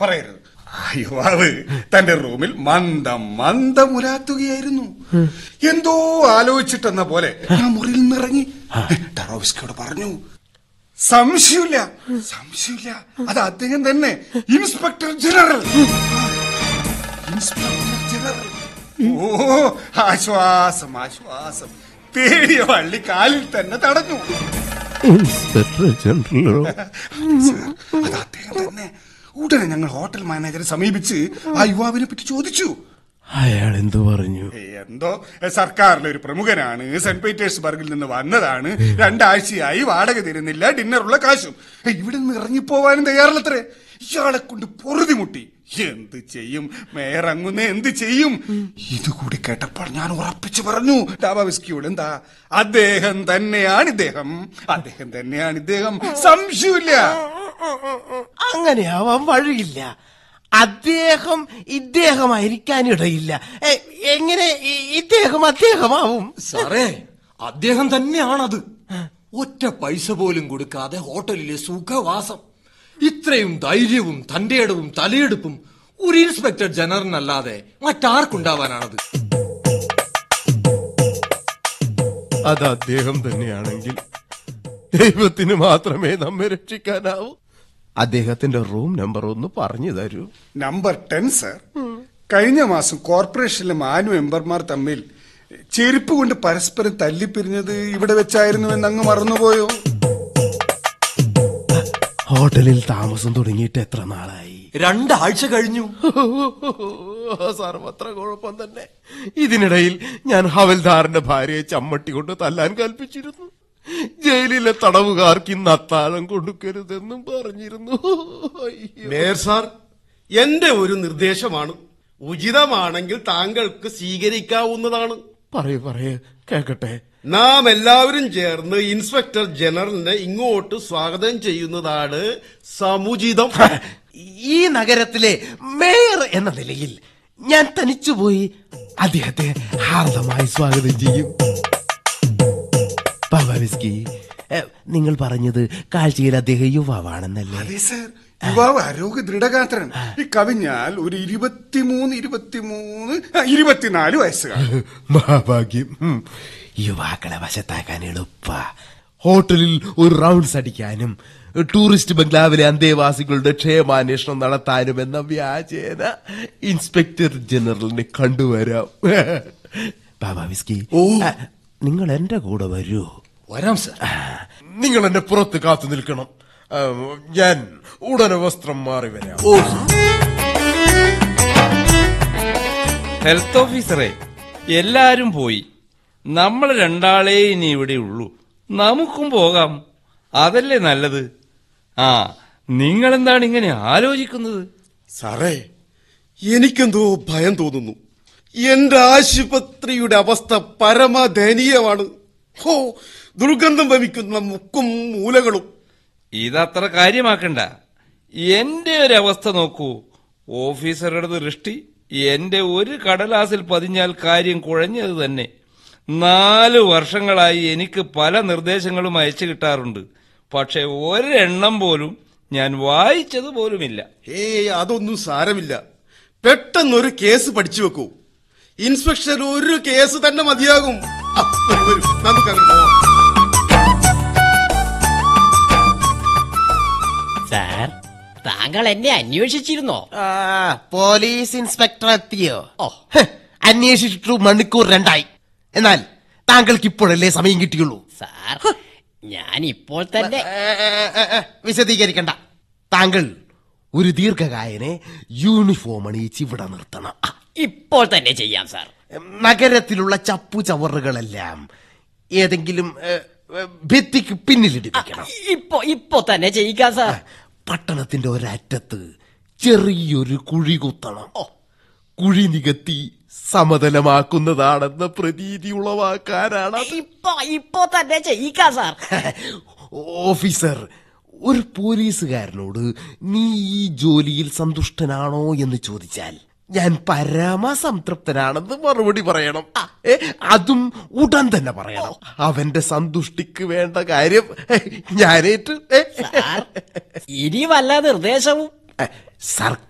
പറയരുത് ആ യുവാവ് തന്റെ റൂമിൽ മന്ദം മന്ദം ഉലാത്തുകയായിരുന്നു എന്തോ ആലോചിച്ചിട്ടെന്ന പോലെ ആ മുറിയിൽ നിന്നിറങ്ങി ടറോവിസ്കിയോട് പറഞ്ഞു സംശയമില്ല സംശയമില്ല അത് അദ്ദേഹം തന്നെ ഇൻസ്പെക്ടർ ജനറൽ ഇൻസ്പെക്ടർ ജനറൽ ഓ ആശ്വാസം ആശ്വാസം തേടിയ വള്ളി കാലിൽ തന്നെ തടഞ്ഞു ഇൻസ്പെക്ടർ ജനറലോ സർ, അത് അദ്ദേഹം തന്നെ ഉടനെ ഞങ്ങൾ ഹോട്ടൽ മാനേജറെ സമീപിച്ച് ആ യുവാവിനെ പറ്റി ചോദിച്ചു അയാൾ എന്തു പറഞ്ഞു എന്തോ സർക്കാരിലെ ഒരു പ്രമുഖനാണ് സെന്റ് പീറ്റേഴ്സ്ബർഗിൽ നിന്ന് വന്നതാണ് രണ്ടാഴ്ചയായി വാടക തരുന്നില്ല ഡിന്നറുള്ള കാശും ഇവിടെ നിന്ന് ഇറങ്ങിപ്പോവാനും തയ്യാറല്ലത്രേ ഇയാളെ കൊണ്ട് പൊറുതി മുട്ടി എന്ത് ചെയ്യും മേയർ അങ്ങുന്ന എന്ത് ചെയ്യും ഇതുകൂടി കേട്ടപ്പോൾ ഞാൻ ഉറപ്പിച്ചു പറഞ്ഞു ഡാബാവിസ്കിയോട് എന്താ അദ്ദേഹം തന്നെയാണ് ഇദ്ദേഹം അദ്ദേഹം തന്നെയാണ് ഇദ്ദേഹം സംശയമില്ല അങ്ങനെയാവാൻ വഴിയില്ല അദ്ദേഹം ഇദ്ദേഹമായിരിക്കാനിടയില്ല എ- എങ്ങനെ ഇ- ഇദ്ദേഹം അദ്ദേഹമാവും സാറേ അദ്ദേഹം തന്നെയാണത് ഒറ്റ പൈസ പോലും കൊടുക്കാതെ ഹോട്ടലിലെ സുഖവാസം ഇത്രയും ധൈര്യവും തന്റെ ഇടവും തലയെടുപ്പും ഒരു ഇൻസ്പെക്ടർ ജനറലിനല്ലാതെ മറ്റാർക്കുണ്ടാവാനാണത് അത് അദ്ദേഹം തന്നെയാണെങ്കിൽ ദൈവത്തിന് മാത്രമേ നമ്മെ രക്ഷിക്കാനാവൂ അദ്ദേഹത്തിന്റെ റൂം നമ്പർ ഒന്ന് പറഞ്ഞു തരൂ നമ്പർ ടെൻ സർ കഴിഞ്ഞ മാസം കോർപ്പറേഷനിലെ മാനു മെമ്പർമാർ തമ്മിൽ ചെരുപ്പ് കൊണ്ട് പരസ്പരം തല്ലിപ്പിരിഞ്ഞത് ഇവിടെ വെച്ചായിരുന്നു എന്ന് അങ്ങ് മറന്നുപോയോ ഹോട്ടലിൽ താമസം തുടങ്ങിയിട്ട് എത്ര നാളായി രണ്ടാഴ്ച കഴിഞ്ഞു സർവത്ര കുഴപ്പം തന്നെ ഇതിനിടയിൽ ഞാൻ ഹവൽദാറിന്റെ ഭാര്യയെ ചമ്മട്ടി കൊണ്ട് തല്ലാൻ കൽപ്പിച്ചിരുന്നു ജയിലിലെ തടവുകാർക്ക് ഇന്ന് അത്താഴം കൊടുക്കരുതെന്നും പറഞ്ഞിരുന്നു അയ്യോ. മേയർ സാർ എന്റെ ഒരു നിർദ്ദേശമാണ് ഉചിതമാണെങ്കിൽ താങ്കൾക്ക് സ്വീകരിക്കാവുന്നതാണ് പറയൂ പറയൂ കേക്കട്ടെ നാം എല്ലാവരും ചേർന്ന് ഇൻസ്പെക്ടർ ജനറലിനെ ഇങ്ങോട്ട് സ്വാഗതം ചെയ്യുന്നതാണ് സമുചിതം ഈ നഗരത്തിലെ മേയർ എന്ന നിലയിൽ ഞാൻ തനിച്ചുപോയി അദ്ദേഹത്തെ ഹാർദമായി സ്വാഗതം ചെയ്യും ബാബാവിസ്കി എ, നിങ്ങൾ പറഞ്ഞത് കാഴ്ചയിൽ അദ്ദേഹം യുവാവാണെന്നല്ലേ അതെ സർ യുവാവ് ആരോഗ്യ ദൃഢഗാത്രൻ ഈ കവിഞ്ഞാൽ ഒരു ഇരുപത്തിമൂന്ന് ഇരുപത്തിമൂന്ന് ആ, ഇരുപത്തിനാല് വയസ്സുകാർ മഹാഭാഗ്യം ഉം. യുവാക്കളെ വശത്താക്കാൻ എളുപ്പ ഹോട്ടലിൽ ഒരു റൗണ്ട്സ് അടിക്കാനും ടൂറിസ്റ്റ് ബംഗ്ലാവിലെ അന്തേവാസികളുടെ ക്ഷേമാന്വേഷണം നടത്താനും എന്ന വ്യാജേന ഇൻസ്പെക്ടർ ജനറലിനെ കണ്ടുവരാം ബാബാ വിസ്കി ആ, നിങ്ങൾ എന്റെ കൂടെ വരൂ വരാം സർ നിങ്ങൾ എന്നെ പുറത്ത് കാത്തു നിൽക്കണം ആ, ഞാൻ ഉടനെ വസ്ത്രം മാറി വരാം ഓ ഹെൽത്ത് ഓഫീസറെ എല്ലാരും പോയി നമ്മൾ രണ്ടാളേ ഇനി ഇവിടെ ഉള്ളൂ നമുക്കും പോകാം അതല്ലേ നല്ലത് ആ നിങ്ങളെന്താണ് ഇങ്ങനെ ആലോചിക്കുന്നത് സാറേ എനിക്കെന്തോ ഭയം തോന്നുന്നു എന്റെ ആശുപത്രിയുടെ അവസ്ഥ പരമദയനീയമാണ് ഹോ ദുർഗന്ധം വമിക്കുന്ന മുക്കും മൂലകളും ഇതത്ര കാര്യമാക്കണ്ട എന്റെ ഒരു അവസ്ഥ നോക്കൂ ഓഫീസറുടെ ദൃഷ്ടി എന്റെ ഒരു കടലാസിൽ പതിഞ്ഞാൽ കാര്യം കുഴഞ്ഞത് തന്നെ നാല് വർഷങ്ങളായി എനിക്ക് പല നിർദ്ദേശങ്ങളും അയച്ചു കിട്ടാറുണ്ട് പക്ഷെ ഒരെണ്ണം പോലും ഞാൻ വായിച്ചത് പോലുമില്ല ഏയ് അതൊന്നും സാരമില്ല പെട്ടെന്നൊരു കേസ് പഠിച്ചു വെക്കൂ ഇൻസ്പെക്ഷൻ ഒരു കേസ് തന്നെ മതിയാകും ആ, വരൂ, വരൂ, നമുക്കങ്ങ് പോവാം സാർ താങ്കൾ എന്നെ അന്വേഷിച്ചിരുന്നോ ആ പോലീസ് ഇൻസ്പെക്ടർ എത്തിയോ ഓ. ഹ്, അന്വേഷിച്ചിട്ടു മണിക്കൂർ രണ്ടായി എന്നാൽ താങ്കൾക്ക് ഇപ്പോഴല്ലേ സമയം കിട്ടിയുള്ളൂ സാർ ഞാൻ ഇപ്പോൾ തന്നെ ഏ, ഏ, ഏ, ഏ, വിശദീകരിക്കണ്ട താങ്കൾ ഒരു ദീർഘകായനെ യൂണിഫോം അണിയിച്ച് ഇവിടെ നിർത്തണം ആ, ഇപ്പോൾ തന്നെ ചെയ്യാം സാർ നഗരത്തിലുള്ള ചപ്പു ചവറുകളെല്ലാം ഏതെങ്കിലും ഏ, ഏ, ഭിത്തിക്ക് പിന്നിലിടിപ്പിക്കണം ഇപ്പോ ഇപ്പോ തന്നെ ചെയ്യിക്കാം സാർ പട്ടണത്തിന്റെ ഒരറ്റത്ത് ചെറിയൊരു കുഴി കുത്തണം കുഴി നികത്തി സമതലമാക്കുന്നതാണെന്ന പ്രതീതി ഉളവാക്കാനാണ് അത്. ഇപ്പോ ഇപ്പോ തന്നെ ചെയ്യിക്കാം സാർ ഓഫീസർ ഒരു പോലീസുകാരനോട് നീ ഈ ജോലിയിൽ സന്തുഷ്ടനാണോ എന്ന് ചോദിച്ചാൽ ഞാൻ പരമസംതൃപ്തനാണെന്ന് മറുപടി പറയണം ഏ, അതും ഉടൻ തന്നെ പറയണം അവന്റെ സന്തുഷ്ടിക്ക് വേണ്ട കാര്യം ഞാനേറ്റ് ഏ, സാർ ഇനി വല്ല നിർദ്ദേശവും സർക്കാർ